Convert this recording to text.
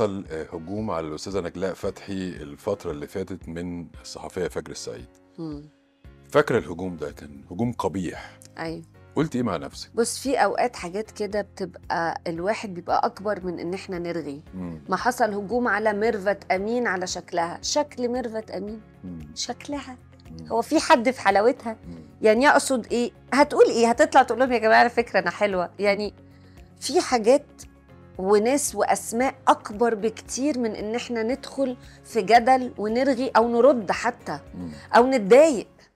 حصل آه، هجوم على الاستاذه نجلاء فتحي الفتره اللي فاتت من الصحفيه فجر السعيد مم. فاكره الهجوم ده كان هجوم قبيح ايوه قلت ايه مع نفسك بص في اوقات حاجات كده بتبقى الواحد بيبقى اكبر من ان احنا نرغي مم. ما حصل هجوم على ميرفت امين على شكلها شكل ميرفت امين مم. شكلها مم. هو في حد في حلاوتها مم. يعني يقصد ايه هتقول ايه هتطلع تقول لهم يا جماعه على فكره انا حلوه يعني في حاجات وناس واسماء اكبر بكتير من ان احنا ندخل في جدل ونرغي او نرد حتى مم. او نتضايق